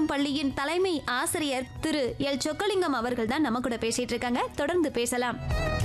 என்னும் பள்ளியின் தலைமை ஆசிரியர் திரு எல் சொக்கலிங்கம் அவர்கள் தான் நம்ம கூட பேசிட்டு இருக்காங்க தொடர்ந்து பேசலாம்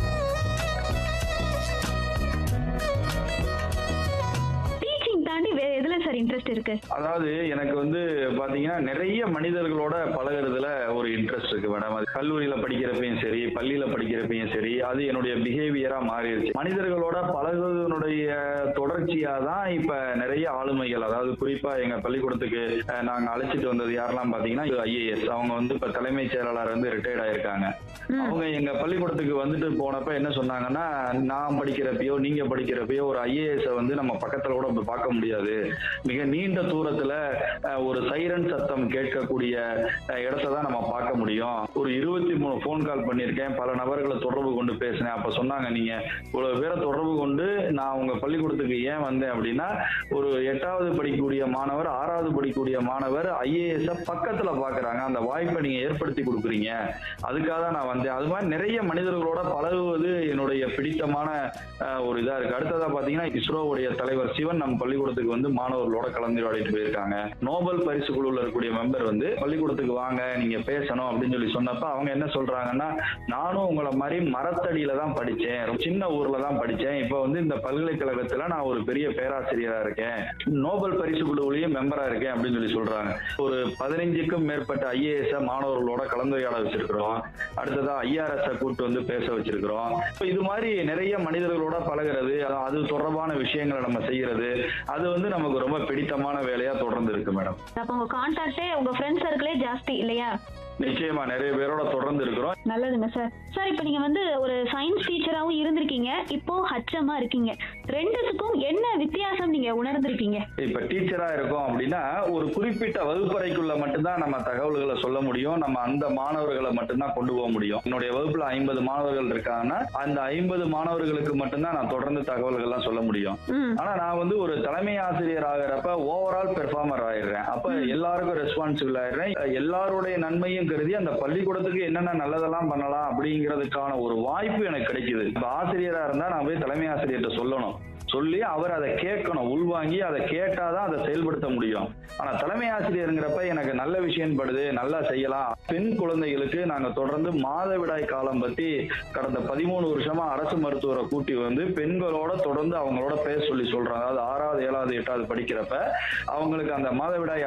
டீச்சிங் தாண்டி வேற எதுல சார் இன்ட்ரெஸ்ட் இருக்கு அதாவது எனக்கு வந்து பாத்தீங்கன்னா நிறைய மனிதர்களோட பழகுறதுல ஒரு இன்ட்ரெஸ்ட் இருக்கு மேடம் அது கல்லூரியில படிக்கிறப்பையும் சரி பள்ளியில படிக்கிறப்பையும் சரி அது என்னுடைய பிஹேவியரா மாறிடுச்சு மனிதர்களோட பழகுவதனுடைய தொடர்ச்சியா தான் இப்ப நிறைய ஆளுமைகள் அதாவது குறிப்பா எங்க பள்ளிக்கூடத்துக்கு அஹ், நாங்க அழைச்சிட்டு வந்தது யாரெல்லாம் பாத்தீங்கன்னா ஐஏஎஸ் அவங்க வந்து இப்ப தலைமைச் செயலாளர் வந்து ரிட்டையர்ட் ஆயிருக்காங்க அவங்க எங்க பள்ளிக்கூடத்துக்கு வந்துட்டு போனப்ப என்ன சொன்னாங்கன்னா நான் படிக்கிறப்பயோ நீங்க படிக்கிறப்பயோ ஒரு ஐஏஎஸ் வந்து நம்ம பக்கத்துல கூட இப்ப பார்க்க முடியாது மிக நீண்ட தூரத்துல அஹ், ஒரு சைரன் சத்தம் கேட்கக்கூடிய அஹ், இடத்தை தான் நம்ம பார்க்க முடியும் ஒரு இருபத்தி மூணு ஃபோன் கால் பண்ணியிருக்கேன் பல நபர்களை தொடர்பு கொண்டு பேசினேன் அப்ப சொன்னாங்க நீங்க இவ்வளவு பேரை தொடர்பு கொண்டு நான் உங்க பள்ளிக்கூடத்துக்கு ஏன் வந்தேன் அப்படின்னா ஒரு எட்டாவது படிக்கக்கூடிய மாணவர் ஆறாவது படிக்கக்கூடிய மாணவர் ஐஏஎஸ் பக்கத்துல பாக்குறாங்க அந்த வாய்ப்பை நீங்க ஏற்படுத்தி கொடுக்குறீங்க அதுக்காக தான் நான் வந்தேன் அது மாதிரி நிறைய மனிதர்களோட பழகுவது என்னுடைய பிடித்தமான அஹ், ஒரு இதா இருக்கு அடுத்ததா பாத்தீங்கன்னா இஸ்ரோவுடைய தலைவர் சிவன் நம்ம பள்ளிக்கூடத்துக்கு வந்து மாணவர்களோட கலந்துரையாடிட்டு போயிருக்காங்க நோபல் பரிசு குழுவில் இருக்கக்கூடிய மெம்பர் வந்து பள்ளிக்கூடத்துக்கு வாங்க நீங்க பேசணும் அப்படின்னு சொல்லி சொன்னப்ப அவங்க என்ன சொல்றாங்கன்னா நானும் உங்களை மாதிரி மரத்தடியில தான் படிச்சேன் ரொம்ப சின்ன ஊர்ல தான் படிச்சேன் இப்போ வந்து இந்த பல்கலைக்கழகத்துல நான் ஒரு பெரிய பேராசிரியரா இருக்கேன் நோபல் பரிசு குழுவிலையும் மெம்பரா இருக்கேன் அப்படின்னு சொல்லி சொல்றாங்க ஒரு பதினைஞ்சுக்கும் மேற்பட்ட ஐஏஎஸ் மாணவர்களோட கலந்துரையாட வச்சிருக்கிறோம் அடுத்ததா ஐஆர்எஸ் கூட்டு வந்து பேச வச்சிருக்கிறோம் இப்ப இது மாதிரி நிறைய மனிதர்களோட பழகுறது அது- அது தொடர்பான விஷயங்களை நம்ம செய்யறது அது வந்து நமக்கு ரொம்ப பிடித்தமான வேலையா தொடர்ந்து இருக்கு மேடம் அப்ப உங்க கான்டாக்டே உங்க ஃப்ரெண்ட் சர்க்கிளே ஜாஸ்தி இல்லையா நிச்சயமா நிறைய பேரோட தொடர்ந்து இருக்கிறோம் நல்லதுங்க சார் சார் இப்போ நீங்க வந்து ஒரு சயின்ஸ் டீச்சராகவும் இருந்திருக்கீங்க இப்போ ஹச்சமா இருக்கீங்க ரெண்டுத்துக்கும் என்ன வித்தியாசம் நீங்க உணர்ந்திருக்கீங்க இப்ப டீச்சரா இருக்கோம் அப்படின்னா ஒரு குறிப்பிட்ட வகுப்பறைக்குள்ள மட்டும்தான் நம்ம தகவல்களை சொல்ல முடியும் நம்ம அந்த மாணவர்களை மட்டும்தான் கொண்டு போக முடியும் என்னுடைய வகுப்புல ஐம்பது மாணவர்கள் இருக்காங்கன்னா அந்த ஐம்பது மாணவர்களுக்கு மட்டும்தான் நான் தொடர்ந்து தகவல்கள்லாம் சொல்ல முடியும் ம் ஆனா நான் வந்து ஒரு தலைமை ஆசிரியர் ஆகிறப்ப ஓவரால் பெர்ஃபார்மர் ஆயிடுறேன் அப்ப எல்லாருக்கும் ரெஸ்பான்சிபிள் ஆயிடுறேன் எல்லாருடைய நன்மையும் கருதி அந்த பள்ளிக்கூடத்துக்கு என்னென்ன நல்லதெல்லாம் பண்ணலாம் அப்படிங்கிறதுக்கான ஒரு வாய்ப்பு எனக்கு கிடைக்குது இப்ப ஆசிரியரா இருந்தா நான் போய் தலைமை ஆசிரியர்கிட்ட சொல்லணும் சொல்லி அவர் அதை கேட்கணும் உள்வாங்கி அதை கேட்டாதான் அதை செயல்படுத்த முடியும் ஆனா தலைமை ஆசிரியருங்கிறப்ப எனக்கு நல்ல விஷயம் படுது நல்லா செய்யலாம் பெண் குழந்தைகளுக்கு நாங்க தொடர்ந்து மாதவிடாய் காலம் பத்தி கடந்த பதிமூணு வருஷமா அரசு மருத்துவரை கூட்டி வந்து பெண்களோட தொடர்ந்து அவங்களோட பேச சொல்லி சொல்றாங்க அதாவது ஆறாவது ஏழாவது எட்டாவது படிக்கிறப்ப அவங்களுக்கு அந்த மாதவிடாய்